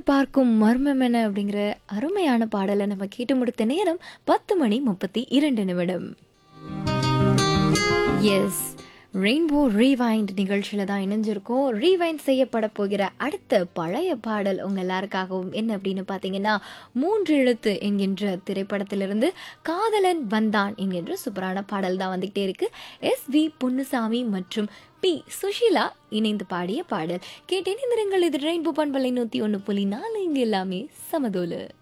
எதிர்பார்க்கும் மர்மம் என்ன அப்படிங்கிற அருமையான பாடலை நம்ம கேட்டு முடித்த நேரம் பத்து மணி முப்பத்தி இரண்டு நிமிடம் எஸ் ரெயின்போ ரீவைண்ட் நிகழ்ச்சியில் தான் இணைஞ்சிருக்கோம் ரீவைண்ட் செய்யப்பட போகிற அடுத்த பழைய பாடல் உங்கள் எல்லாருக்காகவும் என்ன அப்படின்னு பார்த்தீங்கன்னா மூன்று எழுத்து என்கின்ற திரைப்படத்திலிருந்து காதலன் வந்தான் என்கின்ற சூப்பரான பாடல் தான் வந்துகிட்டே இருக்கு எஸ் வி பொன்னுசாமி மற்றும் பி சுஷீலா இணைந்து பாடிய பாடல் கேட்டேன் இந்த இது ரெயின்போ பண்பலை நூற்றி ஒன்று புள்ளி நாலு இங்கே எல்லாமே சமதோலு